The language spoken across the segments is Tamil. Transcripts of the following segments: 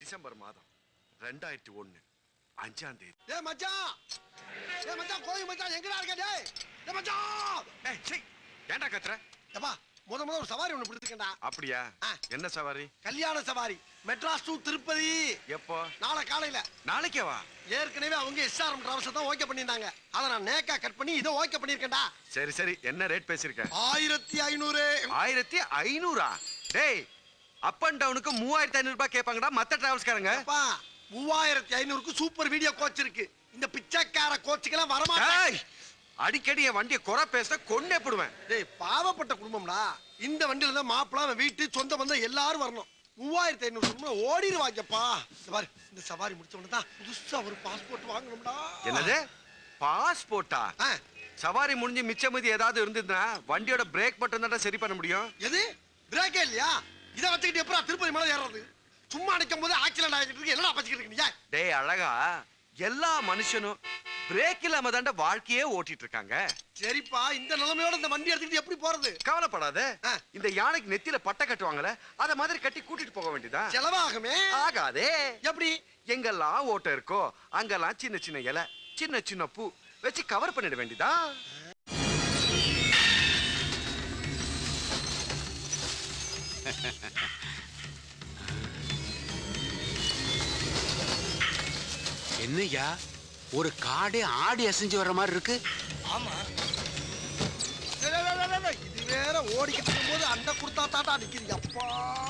டிசம்பர் மாதம் ரெண்டாயிரத்தி ஒண்ணு அஞ்சாம் தேதி ஏ மச்சான் ஏ மச்சான் கோயில் மச்சான் எங்கடா இருக்க டேய் ஏ மச்சான் ஏய், சீ, ஏன்டா கத்துற ஏப்பா முத முத ஒரு சவாரி ஒண்ணு பிடிச்சிருக்கேன்டா அப்படியா ஆ. என்ன சவாரி கல்யாண சவாரி மெட்ராஸ் டு திருப்பதி எப்போ நாளை காலையில நாளைக்கே வா ஏற்கனவே அவங்க எஸ்ஆர்எம் டிராவல்ஸ் தான் ஓகே பண்ணியிருந்தாங்க அதை நான் நேக்கா கட் பண்ணி இதை ஓகே பண்ணியிருக்கேன்டா சரி சரி என்ன ரேட் பேசிருக்க ஆயிரத்தி ஐநூறு ஆயிரத்தி ஐநூறா டேய் அப் அண்ட் டவுனுக்கு மூவாயிரத்தி ஐநூறு ரூபாய் கேட்பாங்கடா மத்த டிராவல்ஸ்காரங்க அப்பா மூவாயிரத்தி ஐநூறுக்கு சூப்பர் வீடியோ கோச் இருக்கு இந்த பிச்சைக்கார கோச்சுக்கெல்லாம் வரமாட்டேன் டேய், அடிக்கடி என் வண்டியை குறை பேச கொன்னே போடுவேன் டேய் பாவப்பட்ட குடும்பம்டா இந்த வண்டியில தான் மாப்பிள அவன் வீட்டு சொந்த பந்தம் எல்லாரும் வரணும் மூவாயிரத்தி ஐநூறு குடும்பம் ஓடிடுவாங்கப்பா இந்த பாரு இந்த சவாரி முடிச்ச உடனே தான் புதுசா ஒரு பாஸ்போர்ட் வாங்கணும்டா என்னது பாஸ்போர்ட்டா ஆ, சவாரி முடிஞ்சு மிச்ச மீதி ஏதாவது இருந்ததுன்னா வண்டியோட பிரேக் மட்டும் தான் சரி பண்ண முடியும் எது பிரேக்கே இல்லையா இதை வச்சுக்கிட்டு எப்படா திருப்பதி மலை ஏறுறது சும்மா நிற்கும் போது ஆக்சிடென்ட் ஆகிட்டு இருக்கு என்னடா பச்சிக்கிட்டு இருக்கு நீ ஏன்? டேய் அழகா எல்லா மனுஷனும் பிரேக் இல்லாம தாண்ட வாழ்க்கையே ஓட்டிட்டு இருக்காங்க சரிப்பா இந்த நிலைமையோட இந்த வண்டி எடுத்துக்கிட்டு எப்படி போறது கவலைப்படாத ஆ. இந்த யானைக்கு நெத்தியில பட்டை கட்டுவாங்கல்ல அத மாதிரி கட்டி கூட்டிட்டு போக வேண்டியதா செலவாகுமே ஆகாதே எப்படி எங்கெல்லாம் ஓட்டம் இருக்கோ அங்கெல்லாம் சின்ன சின்ன இலை சின்ன சின்ன பூ வச்சு கவர் பண்ணிட வேண்டியதா என்னய்யா ஒரு காடே ஆடி அசைஞ்சு வர்ற மாதிரி இருக்கு டேய், டேய், டேய், டேய், டேய், இது வேற ஓடிக்கிட்டு இருக்கும்போது அந்த குடுத்தா தாட்டா நிக்குது அப்பா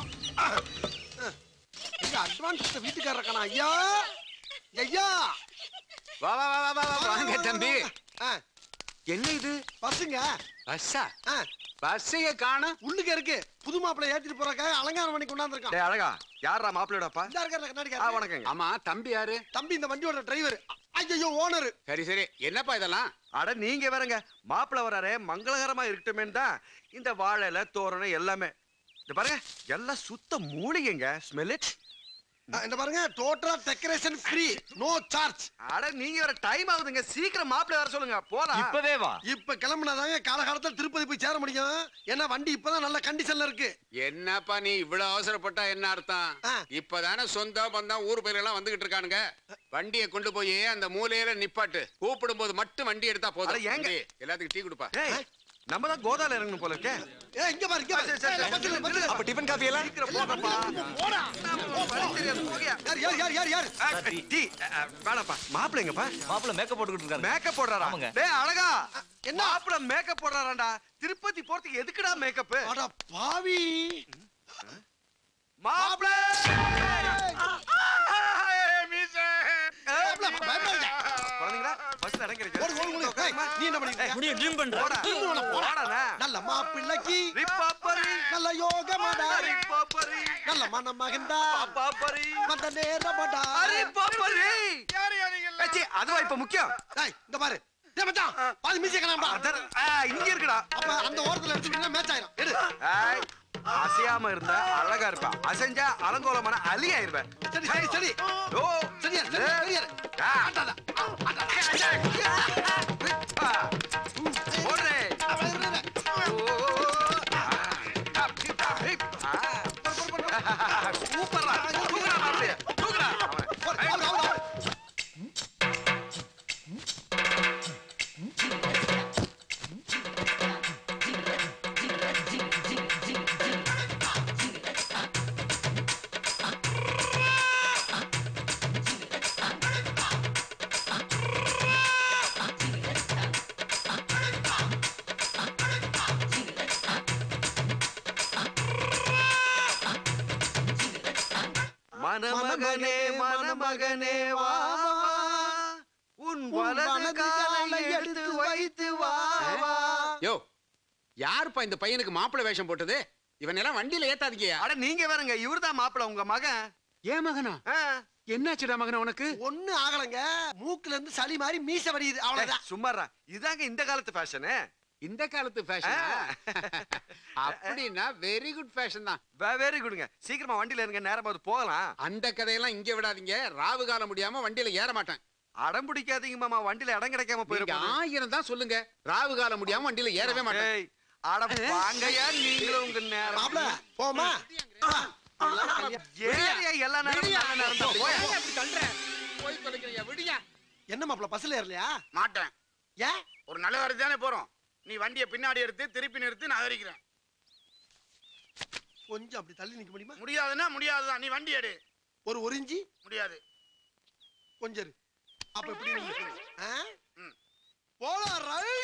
இந்த அட்வான்ஸ் வீட்டுக்காரர் இருக்கானா ஐயா ஐயா வா வா வா வா, வா வா, வாங்க தம்பி ஆ, என்ன இது பஸ்ஸுங்க பஸ்ஸா ஆ, பஸ்ஸைய காணும் உள்ளுக்க இருக்கு புது மாப்பிள்ளை ஏத்திட்டு போறக்காக அலங்காரம் பண்ணி கொண்டாந்துருக்கான் டேய் அழகா யாரா மாப்பிள்ளையோடப்பா இந்த இருக்காரு ஆ கண்ணாடிக்காரர் வணக்கங்க ஆமா தம்பி யாரு தம்பி இந்த வண்டியோட டிரைவர் ஐயோ ஓனர் சரி சரி என்னப்பா இதெல்லாம் அட நீங்க வேறங்க மாப்பிள்ளை வராரே மங்களகரமா இருக்கட்டுமேன்னு தான் இந்த வாழைல தோரணம் எல்லாமே இந்த பாருங்க எல்லாம் சுத்த மூலிகைங்க ஸ்மெல் இட் இந்த பாருங்க டோட்டலா டெக்கரேஷன் ஃப்ரீ நோ சார்ஜ் அட நீங்க வேற டைம் ஆகுதுங்க சீக்கிரம் மாப்பிள்ளை வர சொல்லுங்க போலாம் இப்பவே வா இப்ப கிளம்புனாதாங்க காலகாலத்துல திருப்பதி போய் சேர முடியும் ஏன்னா வண்டி இப்பதான் நல்ல கண்டிஷன்ல இருக்கு என்னப்பா நீ இவ்வளவு அவசரப்பட்டா என்ன அர்த்தம் ஆ. இப்பதானே சொந்தம் பந்தம் ஊர் பேர் எல்லாம் வந்துகிட்டு இருக்கானுங்க வண்டியை கொண்டு போய் அந்த மூலையில நிப்பாட்டு கூப்பிடும் போது மட்டும் வண்டி எடுத்தா அட, போதும் ஏங்க? தம்பி, எல்லாத்துக்கும் டீ கொடுப்பா ஏய் நம்ம தான் கோதால இறங்கணும் போல இருக்கே ஏ இங்க பாரு இங்க பாரு சரி, சரி, ஏய், சரி. பஸ்ஸுல, பஸ்ஸுல. அப்ப டிஃபன் காஃபி எல்லாம் சீக்கிரம் போங்கப்பா போடா வழி தெரியாது போகியா யார் யார் யார் யார் யார் ஆ, டீ ஆ, வேணாப்பா மாப்பிள்ளைங்கப்பா மாப்பிள்ள மேக்கப் போட்டுக்கிட்டு இருக்காரு மேக்கப் போடுறாரா ஆமாங்க. டேய் அழகா என்ன? என்ன மாப்பிள்ள மேக்கப் போடுறாராண்டா திருப்பதி போறதுக்கு எதுக்குடா மேக்கப் அட பாவி மாப்பிள்ள மாப்பிள்ளை, பயப்படாதீங்க. குழந்தைங்களா பஸ்ல இறங்கிறீங்க ஓடு ஓடு ஓடு ஏய், நீ என்ன பண்ணிட்டு இருக்க? முடிய ட்ரீம் பண்ற போடா திரும்பி போடா. போடாண்ணா நல்ல மாப்பிள்ளைக்கு ரிப்பாப்பரி நல்ல யோகமடா ரிப்பாப்பரி நல்ல மனம் மகந்தா பாப்பாப்பரி வந்த நேரமடா ரிப்பாப்பரி ஏச்சி அதுவா இப்ப முக்கியம் டேய் இந்த பாரு டேய் மச்சான் பாதி மீசி கணாம்டா அதர் ஆ, இங்க இருக்குடா அப்ப அந்த ஓரத்துல எடுத்துக்கிட்டா மேட்ச் ஆயிரும் எடு ஏய், அசையாம இருந்தா அழகா இருப்ப அசைஞ்சா அலங்கோலமான அலி ஆயிருவேன் சரி சரி சரி ஓ சரியா சரியா சரியா ஆ. ஆட்டாத ஆ. போடுறே. சூப்பர்ரா. தூக்குடா மாப்பிள்ளைய. தூக்குடா. அவனை. மணமகனே மணமகனே வா வா. உன் வலது காலை எடுத்து வைத்து வா வா. யோ யாருப்பா இந்த பையனுக்கு மாப்பிள்ளை வேஷம் போட்டது இவன் எல்லாம் வண்டியில ஏத்தாதீங்கயா அட நீங்க வேறங்க இவர்தான் மாப்பிள்ள உங்க மகன் ஏன் மகனா ஆ. என்னாச்சுடா மகனா உனக்கு ஒண்ணு ஆகலங்க மூக்குல இருந்து சளி மாதிரி மீச வடியுது அவ்வளவுதான் ஏய், சும்மாறா இதாங்க இந்த காலத்து ஃபேஷனு இந்த காலத்து ஃபேஷன் ஆ. அப்படின்னா வெரி குட் ஃபேஷன் தான் வெரி குடுங்க சீக்கிரமா வண்டியில இருங்க நேரமா அது போகலாம் அந்த கதையெல்லாம் இங்க விடாதீங்க ராவு காலம் முடியாம வண்டியில ஏற மாட்டேன் அடம் பிடிக்காதீங்க மாமா வண்டியில இடம் கிடைக்காம நீங்க போயிருப்போம் ஆயிரம் தான் சொல்லுங்க ராவு காலம் முடியாம வண்டியில ஏறவே மாட்டேன் ஏய், அட வாங்கய்யா நீங்களும் உங்க நேரம் மாப்பிள போமா இதெல்லாம் கல்யாணம். ஏரியா எல்லா நேரமும் விடியா. நல்ல நேரம் தான். போயா. ஏன் அப்படி தள்ளுற? போய் தொலைக்கிறியா விடியா என்ன மாப்பிள பஸ்ல ஏறலையா மாட்டேன் ஏன் ஒரு நல்ல காரியத்துக்கு தானே போறோம் நீ வண்டியை பின்னாடி எடுத்து திருப்பி நிறுத்தி நான் அகரிக்கிறேன் கொஞ்சம் அப்படி தள்ளி நிக்க முடியுமா முடியாதுன்னா முடியாதுதான் நீ வண்டி எடு ஒரு ஒரு இஞ்சி முடியாது கொஞ்சம் இரு. அப்ப எப்படி நின்னு? ஆ? ம். போலாம் ரைட்